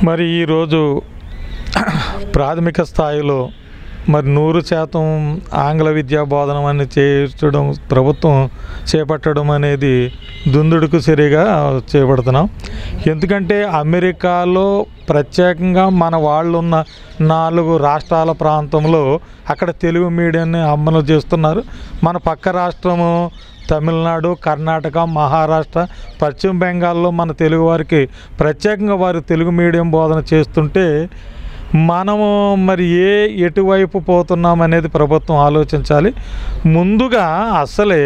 మరి ఈరోజు ప్రాథమిక స్థాయిలో మరి నూరు శాతం ఆంగ్ల విద్యా బోధనం అని చేర్చడం ప్రభుత్వం చేపట్టడం అనేది దుందుడుకు సరిగా చేపడుతున్నాం ఎందుకంటే అమెరికాలో ప్రత్యేకంగా మన వాళ్ళు ఉన్న నాలుగు రాష్ట్రాల ప్రాంతంలో అక్కడ తెలుగు మీడియాన్ని అమలు చేస్తున్నారు మన పక్క రాష్ట్రము తమిళనాడు కర్ణాటక మహారాష్ట్ర పశ్చిమ బెంగాల్లో మన తెలుగు వారికి ప్రత్యేకంగా వారు తెలుగు మీడియం బోధన చేస్తుంటే మనము మరి ఏ ఎటువైపు పోతున్నాం అనేది ప్రభుత్వం ఆలోచించాలి ముందుగా అసలే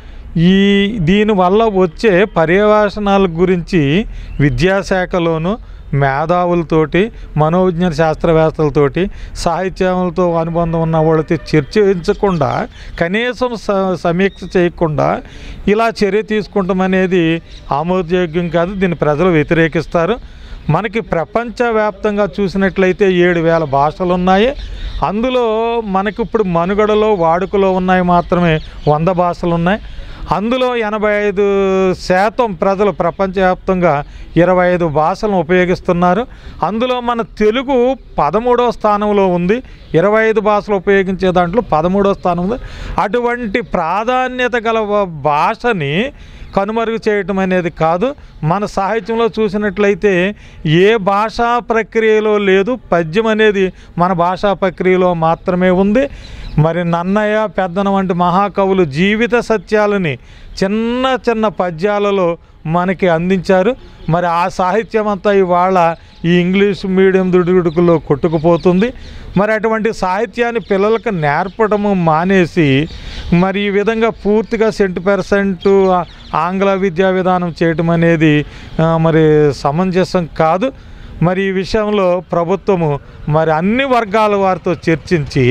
ఈ దీనివల్ల వచ్చే పర్యవేక్షణాల గురించి విద్యాశాఖలోను మేధావులతోటి మనోవిజ్ఞాన శాస్త్రవేత్తలతోటి సాహిత్యములతో అనుబంధం ఉన్న వాళ్ళతో చర్చించకుండా కనీసం స సమీక్ష చేయకుండా ఇలా చర్య తీసుకుంటాం అనేది ఆమోదయోగ్యం కాదు దీన్ని ప్రజలు వ్యతిరేకిస్తారు మనకి ప్రపంచవ్యాప్తంగా చూసినట్లయితే ఏడు వేల భాషలు ఉన్నాయి అందులో మనకి ఇప్పుడు మనుగడలో వాడుకలో ఉన్నాయి మాత్రమే వంద భాషలు ఉన్నాయి అందులో ఎనభై ఐదు శాతం ప్రజలు ప్రపంచవ్యాప్తంగా ఇరవై ఐదు భాషలను ఉపయోగిస్తున్నారు అందులో మన తెలుగు పదమూడవ స్థానంలో ఉంది ఇరవై ఐదు భాషలు ఉపయోగించే దాంట్లో పదమూడవ స్థానం ఉంది అటువంటి ప్రాధాన్యత గల వ- భాషని కనుమరుగు చేయటం అనేది కాదు మన సాహిత్యంలో చూసినట్లయితే ఏ భాషా ప్రక్రియలో లేదు పద్యం అనేది మన భాషా ప్రక్రియలో మాత్రమే ఉంది మరి నన్నయ్య పెద్దన వంటి మహాకవులు జీవిత సత్యాలని చిన్న చిన్న పద్యాలలో మనకి అందించారు మరి ఆ సాహిత్యం అంతా ఇవాళ ఈ ఇంగ్లీష్ మీడియం దుడుగుడుకులో కొట్టుకుపోతుంది మరి అటువంటి సాహిత్యాన్ని పిల్లలకు నేర్పడము మానేసి మరి ఈ విధంగా పూర్తిగా సెంటు పర్సెంట్ ఆంగ్ల విద్యా విధానం చేయటం అనేది ఆ, మరి సమంజసం కాదు మరి ఈ విషయంలో ప్రభుత్వము మరి అన్ని వర్గాల వారితో చర్చించి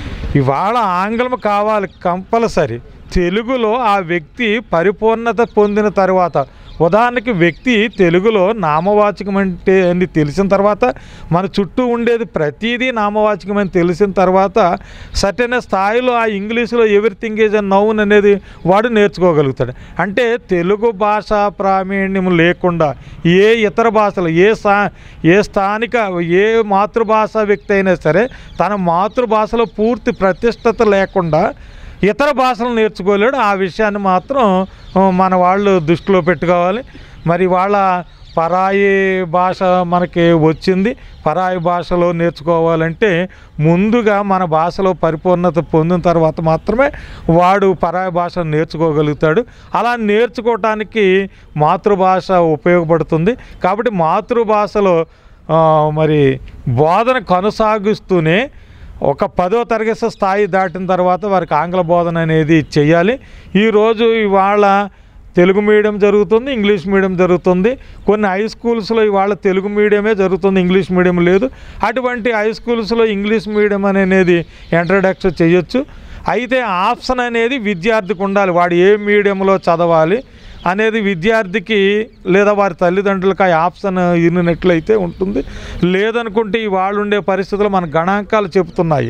ఇవాళ ఆంగ్లం కావాలి కంపల్సరీ తెలుగులో ఆ వ్యక్తి పరిపూర్ణత పొందిన తర్వాత ఉదాహరణకి వ్యక్తి తెలుగులో నామవాచకం అంటే అని తెలిసిన తర్వాత మన చుట్టూ ఉండేది ప్రతిదీ నామవాచకం అని తెలిసిన తర్వాత సరైన స్థాయిలో ఆ ఇంగ్లీష్లో ఎవ్రీథింగ్ ఈజ్ అ నౌన్ అనేది వాడు నేర్చుకోగలుగుతాడు అంటే తెలుగు భాష ప్రావీణ్యం లేకుండా ఏ ఇతర భాషలు ఏ స్థా ఏ స్థానిక ఏ మాతృభాష వ్యక్తి అయినా సరే తన మాతృభాషలో పూర్తి ప్రతిష్టత లేకుండా ఇతర భాషలు నేర్చుకోలేడు ఆ విషయాన్ని మాత్రం ఆ, మన వాళ్ళు దృష్టిలో పెట్టుకోవాలి మరి వాళ్ళ పరాయి భాష మనకి వచ్చింది పరాయి భాషలో నేర్చుకోవాలంటే ముందుగా మన భాషలో పరిపూర్ణత పొందిన తర్వాత మాత్రమే వాడు పరాయి భాష నేర్చుకోగలుగుతాడు అలా నేర్చుకోవటానికి మాతృభాష ఉపయోగపడుతుంది కాబట్టి మాతృభాషలో ఆ, మరి బోధన కొనసాగిస్తూనే ఒక పదో తరగతి స్థాయి దాటిన తర్వాత వారికి ఆంగ్ల బోధన అనేది చేయాలి ఈరోజు ఇవాళ తెలుగు మీడియం జరుగుతుంది ఇంగ్లీష్ మీడియం జరుగుతుంది కొన్ని హై స్కూల్స్లో ఇవాళ తెలుగు మీడియమే జరుగుతుంది ఇంగ్లీష్ మీడియం లేదు అటువంటి హై స్కూల్స్లో ఇంగ్లీష్ మీడియం అనేది ఇంట్రడక్షన్ చేయొచ్చు అయితే ఆప్షన్ అనేది విద్యార్థికి ఉండాలి వాడు ఏ మీడియంలో చదవాలి అనేది విద్యార్థికి లేదా వారి తల్లిదండ్రులకు ఆ ఆప్షన్ ఇన్నట్లయితే ఉంటుంది లేదనుకుంటే ఈ వాళ్ళు ఉండే పరిస్థితులు మన గణాంకాలు చెబుతున్నాయి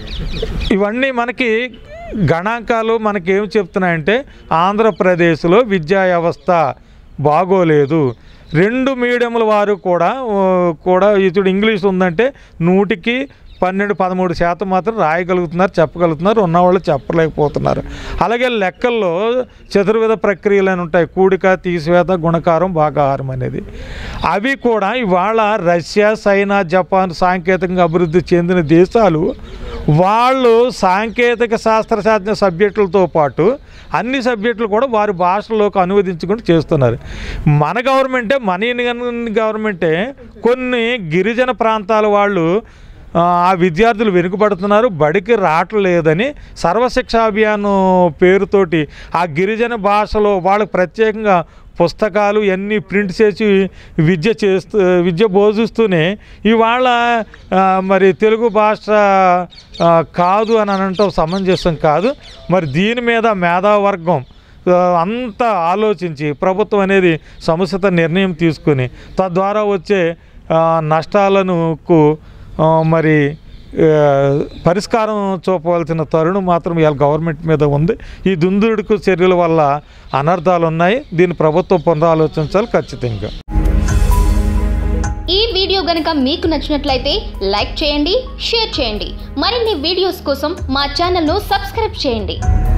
ఇవన్నీ మనకి గణాంకాలు మనకి ఏం చెప్తున్నాయంటే ఆంధ్రప్రదేశ్లో విద్యా వ్యవస్థ బాగోలేదు రెండు మీడియంల వారు కూడా ఓ, కూడా ఇతడు ఇంగ్లీష్ ఉందంటే నూటికి పన్నెండు పదమూడు శాతం మాత్రం రాయగలుగుతున్నారు చెప్పగలుగుతున్నారు ఉన్నవాళ్ళు చెప్పలేకపోతున్నారు అలాగే లెక్కల్లో చతుర్విధ ప్రక్రియలు అని ఉంటాయి కూడిక తీసివేత గుణకారం భాగాహారం అనేది అవి కూడా ఇవాళ రష్యా చైనా జపాన్ సాంకేతికంగా అభివృద్ధి చెందిన దేశాలు వాళ్ళు సాంకేతిక శాస్త్ర శాస్త్ర సబ్జెక్టులతో పాటు అన్ని సబ్జెక్టులు కూడా వారి భాషలోకి అనువదించుకుంటూ చేస్తున్నారు మన గవర్నమెంటే మన ఇండియన్ గవర్నమెంటే కొన్ని గిరిజన ప్రాంతాల వాళ్ళు ఆ, ఆ విద్యార్థులు వెనుకబడుతున్నారు బడికి రావట్లేదని సర్వశిక్ష అభియాన్ పేరుతోటి ఆ గిరిజన భాషలో వాళ్ళకి ప్రత్యేకంగా పుస్తకాలు ఇవన్నీ ప్రింట్ చేసి విద్య చేస్తూ విద్య బోధిస్తూనే ఇవాళ ఆ, మరి తెలుగు భాష ఆ, కాదు అని అనటం సమంజసం కాదు మరి దీని మీద మేధావర్గం ఆ, అంతా ఆలోచించి ప్రభుత్వం అనేది సముచిత నిర్ణయం తీసుకుని తద్వారా వచ్చే ఆ, నష్టాలను కు, ఆ, మరి ఆ, పరిష్కారం చూపవలసిన తరుణం మాత్రం ఇవాళ గవర్నమెంట్ మీద ఉంది ఈ దుందుడుకు చర్యల వల్ల అనర్థాలు ఉన్నాయి దీన్ని ప్రభుత్వం పునరాలోచించాలి ఖచ్చితంగా ఈ వీడియో గనక మీకు నచ్చినట్లయితే లైక్ చేయండి షేర్ చేయండి మరిన్ని వీడియోస్ కోసం మా ఛానల్ను సబ్స్క్రైబ్ చేయండి